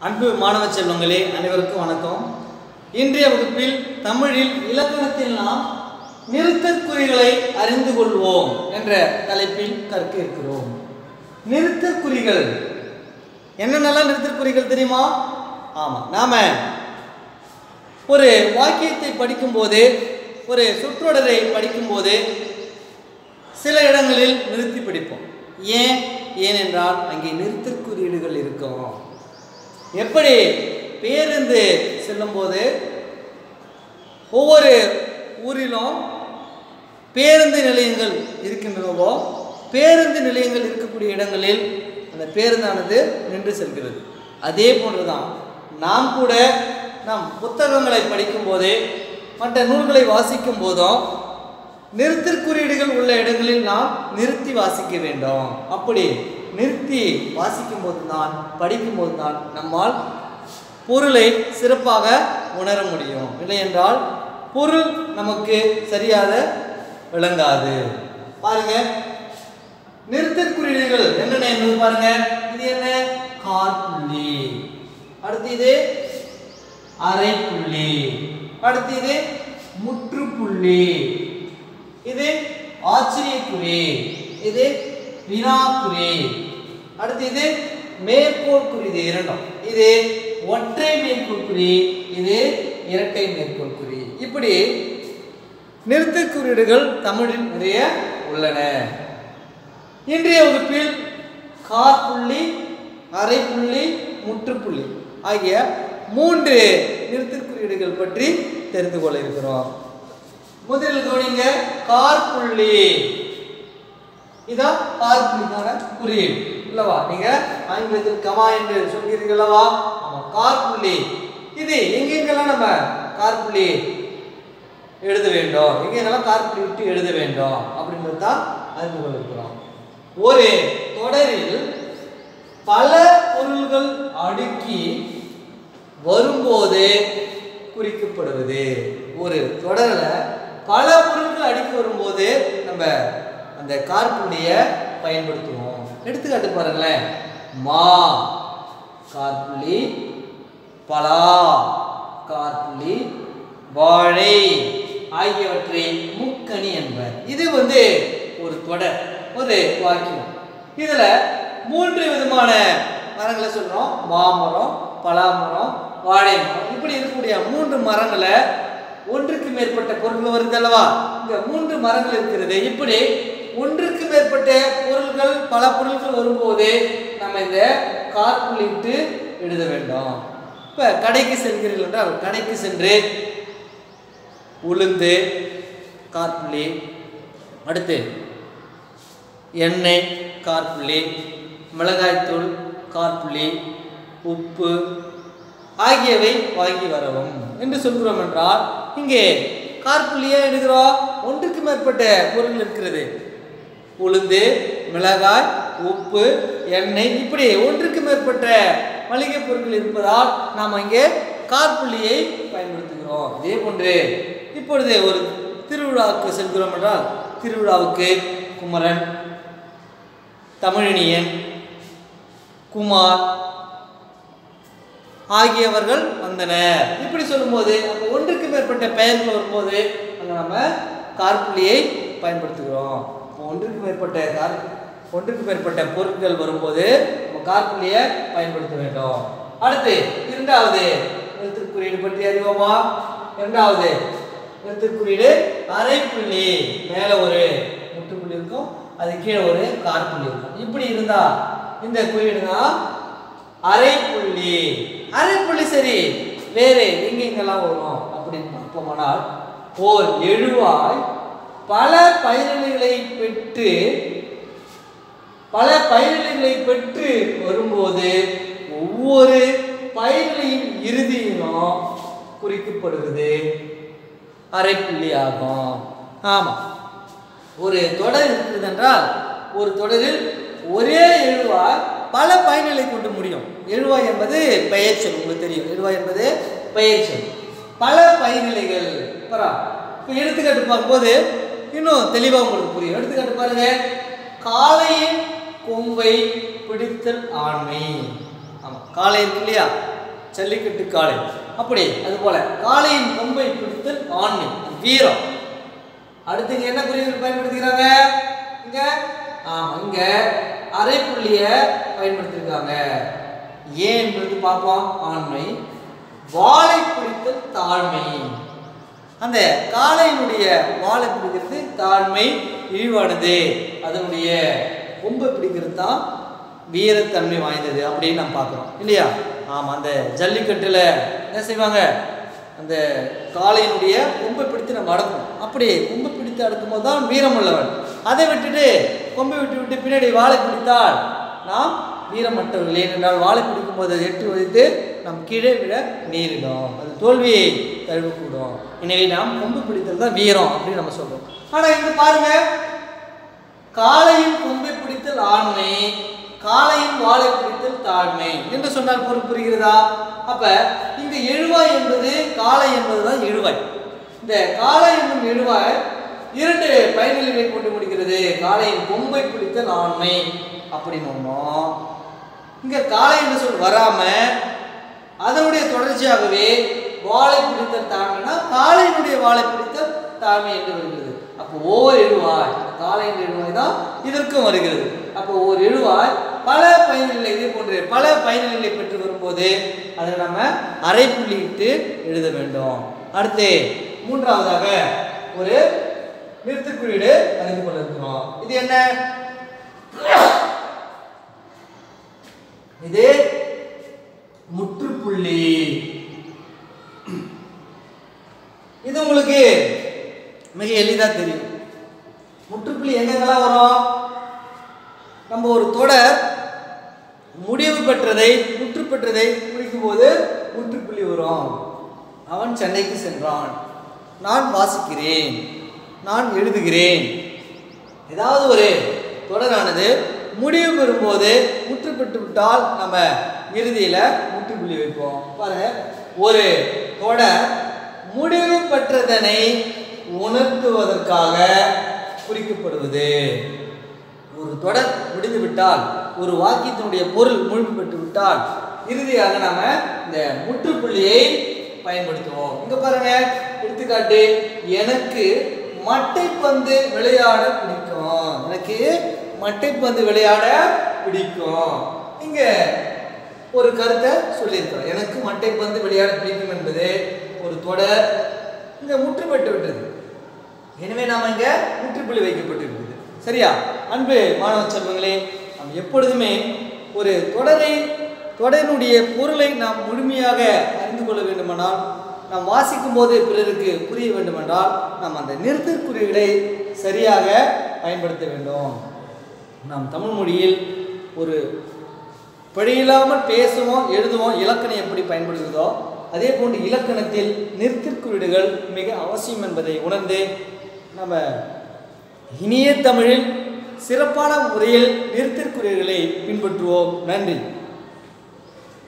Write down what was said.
அன்பு மாணவ செல்வங்களே அனைவருக்கும் வணக்கம் இன்றைய வகுப்பில் தமிழில் இலக்கணத்தில் நாம் நிறுத்தற்குறிகளை அறிந்து கொள்வோம் என்ற தலைப்பில் கற்க இருக்கிறோம் நிறுத்தற்குறிகள் என்னென்னலாம் நிறுத்தற்குறிகள் தெரியுமா ஆமாம் நாம ஒரு வாக்கியத்தை படிக்கும்போது ஒரு சொற்றொடரை படிக்கும்போது சில இடங்களில் நிறுத்தி படிப்போம் ஏன் ஏனென்றால் அங்கே நிறுத்தற்குறியீடுகள் இருக்கும் எப்படி பேருந்து செல்லும்போது ஒவ்வொரு ஊரிலும் பேருந்து நிலையங்கள் இருக்கின்றனவோ பேருந்து நிலையங்கள் இருக்கக்கூடிய இடங்களில் அந்த பேருந்தானது நின்று செல்கிறது அதே போன்றுதான் நாம் கூட நம் புத்தகங்களை படிக்கும்போதே மற்ற நூல்களை வாசிக்கும் போதும் நிறுத்தற்குறியீடுகள் உள்ள இடங்களில் நாம் நிறுத்தி வாசிக்க வேண்டும் அப்படி நிறுத்தி வாசிக்கும் போது தான் படிக்கும் போது தான் நம்மால் பொருளை சிறப்பாக உணர முடியும் இல்லை என்றால் பொருள் நமக்கு சரியாக விளங்காது பாருங்க நிறுத்தற்குறியீடுகள் என்னென்ன என்பது பாருங்க இது என்ன காற்புள்ளி அடுத்து இது அரைப்புள்ளி அடுத்து இது முற்றுப்புள்ளி இது ஆச்சரியக்குறி இது வினாக்குறி அடுத்து இது மேற்கோள் குறி இது இரண்டும் இது ஒற்றை மேற்கோள் குறி இது இரட்டை மேற்கோள் குறி இப்படி நிறுத்தக் குறியீடுகள் தமிழில் நிறைய உள்ளன இன்றைய வகுப்பில் காற்புள்ளி அரைப்புள்ளி முற்றுப்புள்ளி ஆகிய மூன்று நிறுத்தக் குறியீடுகள் பற்றி தெரிந்து கொள்ள இருக்கிறோம் முதலில் கவனிங்க காற்புள்ளி இதான் காற்புள்ளிக்கான குறியீடு இல்லவா நீங்க ஆங்கிலத்தில் கமா என்று சொல்கிறீர்கள் அல்லவா ஆமா காற்புள்ளி இது எங்கெங்கெல்லாம் நம்ம காற்புள்ளி எழுத வேண்டும் எங்கெங்கெல்லாம் காற்புள்ளி விட்டு எழுத வேண்டும் அப்படின்றது தான் அறிந்து கொள்ள இருக்கிறோம் ஒரு தொடரில் பல பொருள்கள் அடுக்கி வரும்போது குறிக்கப்படுவது ஒரு தொடரில் பல பொருட்கள் அடுக்கி வரும்போது நம்ம அந்த கார்புள்ளியை பயன்படுத்துவோம் எடுத்துக்காட்டு பாருங்களேன் மா கார்புள்ளி பலா கார்புள்ளி வாழை ஆகியவற்றை முக்கணி என்பர் இது வந்து ஒரு தொடர் ஒரு வாக்கியம் இதுல மூன்று விதமான மரங்களை சொல்றோம் மாமரம் பலாமரம் வாழை மரம் இப்படி இருக்கக்கூடிய மூன்று மரங்களை ஒன்றுக்கு மேற்பட்ட பொருட்கள் வருது அல்லவா இங்க மூன்று மரங்கள் இருக்கிறது இப்படி ஒன்றுக்கு மேற்பட்ட பொருள்கள் பல பொருட்கள் வரும்போது நம்ம இந்த காற்புள்ளிட்டு எழுத வேண்டும் இப்ப கடைக்கு செல்கிறீர்கள் என்றால் கடைக்கு சென்று உளுந்து காற்புள்ளி அடுத்து எண்ணெய் காற்புள்ளி மிளகாய்த்தூள் காற்புள்ளி உப்பு ஆகியவை வாங்கி வரவும் என்று சொல்கிறோம் என்றால் இங்கே காற்புள்ளியே எடுக்கிறோம் ஒன்றுக்கு மேற்பட்ட பொருள் இருக்கிறது உளுந்து மிளகாய் உப்பு எண்ணெய் இப்படி ஒன்றுக்கு மேற்பட்ட மளிகை பொருட்கள் இருப்பதால் நாம் இங்கே காற்புள்ளியை பயன்படுத்துகிறோம் இதே போன்று இப்பொழுது ஒரு திருவிழாவுக்கு செல்கிறோம் என்றால் திருவிழாவுக்கு குமரன் தமிழினியன் குமார் ஆகியவர்கள் வந்தனர் இப்படி சொல்லும்போது அந்த ஒன்றுக்கு மேற்பட்ட பெயர்கள் வரும்போது அங்கே நம்ம கார்புள்ளியை பயன்படுத்துகிறோம் இப்போ ஒன்றுக்கு மேற்பட்ட கார் ஒன்றுக்கு மேற்பட்ட பொருட்கள் வரும்போது நம்ம கார்புள்ளியை பயன்படுத்த வேண்டும் அடுத்து இரண்டாவது எழுத்துக்குறியீடு பற்றி அறிவோமா இரண்டாவது எழுத்துக்குறியீடு அரைப்புள்ளி மேலே ஒரு முட்டுப்புள்ளி இருக்கும் அது கீழே ஒரு கார்புள்ளி இருக்கும் இப்படி இருந்தா இந்த குறியீடு தான் அரைப்புள்ளி அரைப்புள்ளி சரி வேறு எங்கெங்கெல்லாம் வரும் அப்படின்னு பார்ப்போமானால் ஓர் எழுவாய் பல பயிரிலைகளை பெற்று பல பயிரிலைகளை பெற்று வரும்போது ஒவ்வொரு பயிரிலையின் இறுதியிலும் குறிக்கப்படுவது அரைப்புள்ளி ஆகும் ஆமாம் ஒரு தொடர் இருக்கிறது என்றால் ஒரு தொடரில் ஒரே எழுவாய் பல பயனிலை கொண்டு முடியும் எழுவாய் என்பது பெயர் சொல் உங்களுக்கு தெரியும் எழுவாய் என்பது பெயர் சொல் பல பயனிலைகள் பரா இப்போ எடுத்துக்காட்டு பார்க்கும்போது இன்னும் தெளிவாக உங்களுக்கு புரியும் எடுத்துக்காட்டு பாருங்க காளையின் கொம்பை பிடித்தல் ஆண்மை ஆமாம் காளை இருக்கு இல்லையா ஜல்லிக்கட்டு காளை அப்படி அதுபோல காளையின் கொம்பை பிடித்தல் ஆண்மை வீரம் அடுத்து இங்க என்ன குறியீடு பயன்படுத்திக்கிறாங்க இங்க ஆமா இங்க அரைப்புள்ளிய பயன்படுத்திருக்காங்க ஏன் என்பது பார்ப்போம் ஆண்மை வாளை பிடித்தல் தாழ்மை அந்த காளையினுடைய வாளை பிடிக்கிறது தாழ்மை இழிவானது அதனுடைய கொம்பை பிடிக்கிறது தான் வீரத்தன்மை வாய்ந்தது அப்படின்னு நம்ம பார்க்குறோம் இல்லையா ஆமாம் அந்த ஜல்லிக்கட்டில் என்ன செய்வாங்க அந்த காளையினுடைய கொம்பை பிடித்து நம்ம அடக்கணும் அப்படி கொம்பை பிடித்து அடக்கும்போது தான் வீரம் உள்ளவன் அதை விட்டுட்டு கொம்பை விட்டு விட்டு பின்னாடி வாளை பிடித்தால் நாம் வீரமற்றவர்கள் ஏனென்றால் வாளை பிடிக்கும் போது அதை எட்டு வைத்து நாம் கீழே விட நேரிடும் அது தோல்வியை தழுவக்கூடும் எனவே நாம் கொம்பு பிடித்தல் தான் வீரம் அப்படின்னு நம்ம சொல்றோம் ஆனால் இங்க பாருங்க காளையின் கொம்பை பிடித்தல் ஆண்மை காளையின் வாளை பிடித்தல் தாழ்மை என்று சொன்னால் பொருள் புரிகிறதா அப்ப இங்க எழுவாய் என்பது காளை என்பதுதான் எழுவாய் இந்த காளை என்னும் எழுவாய் இரண்டு பயனிலைகளை கொண்டு முடிகிறது காளையின் கொம்பை பிடித்தல் ஆண்மை அப்படின்னு ஒன்றும் இங்க காளை என்று சொல் வராம அதனுடைய தொடர்ச்சியாகவே வாளை பிடித்தல் தாழ்மைனா காளையினுடைய வாளை பிடித்தல் தாழ்மை என்று வருகிறது அப்போ ஓர் எழுவாய் காளை என்ற எழுவாய் தான் இதற்கும் வருகிறது அப்போ ஓர் எழுவாய் பல பயனிலை இதே போன்று பல பயனிலை பெற்று வரும்போது அதை நம்ம அரை புள்ளியிட்டு எழுத வேண்டும் அடுத்து மூன்றாவதாக ஒரு நிறுத்துக்குறியீடு அறிந்து கொள்ள இருக்கிறோம் இது என்ன இது முற்றுப்புள்ளி இது உங்களுக்கு மிக எளிதா தெரியும் முற்றுப்புள்ளி எங்கெங்கெல்லாம் வரும் நம்ம ஒரு தொடர் முடிவு பெற்றதை முற்று பெற்றதை குறிக்கும் போது முற்றுப்புள்ளி வரும் அவன் சென்னைக்கு சென்றான் நான் வாசிக்கிறேன் நான் எழுதுகிறேன் ஏதாவது ஒரு தொடரானது முடிவு பெறும்போது முற்று பெற்று விட்டால் நம்ம இறுதியில முற்றுப்புள்ளி வைப்போம் பாருங்க ஒரு தொடர் முடிவு பெற்றதனை உணர்த்துவதற்காக குறிக்கப்படுவது ஒரு தொடர் முடிந்து விட்டால் ஒரு வாக்கியத்தினுடைய பொருள் முழுமை பெற்று விட்டால் இறுதியாக நாம இந்த முற்றுப்புள்ளியை பயன்படுத்துவோம் இங்க பாருங்க எடுத்துக்காட்டு எனக்கு மட்டைப்பந்து விளையாட பிடிக்கும் எனக்கு மட்டைப்பந்து விளையாட பிடிக்கும் இங்க ஒரு கருத்தை சொல்லியிருக்கிறோம் எனக்கு மட்டைப்பந்து விளையாட பிடிக்கும் என்பது ஒரு தொடர் இங்க முற்று பெற்று விட்டது எனவே நாம இங்க முற்றுப்புள்ளி வைக்கப்பட்டிருக்குது சரியா அன்பு மாணவ செல்வங்களே நாம் எப்பொழுதுமே ஒரு தொடரை தொடரினுடைய பொருளை நாம் முழுமையாக அறிந்து கொள்ள வேண்டுமானால் நாம் வாசிக்கும் போது பிறருக்கு புரிய வேண்டுமென்றால் நாம் அந்த நிறுத்தற்குறிகளை சரியாக பயன்படுத்த வேண்டும் நாம் தமிழ் மொழியில் ஒரு பிழையில்லாமல் பேசுவோம் எழுதுவோம் இலக்கணம் எப்படி பயன்படுகிறதோ அதே போன்று இலக்கணத்தில் நிறுத்திற்குறியீடுகள் மிக அவசியம் என்பதை உணர்ந்து நம்ம இனிய தமிழில் சிறப்பான முறையில் நிறுத்திற்குறியீடுகளை பின்பற்றுவோம் நன்றி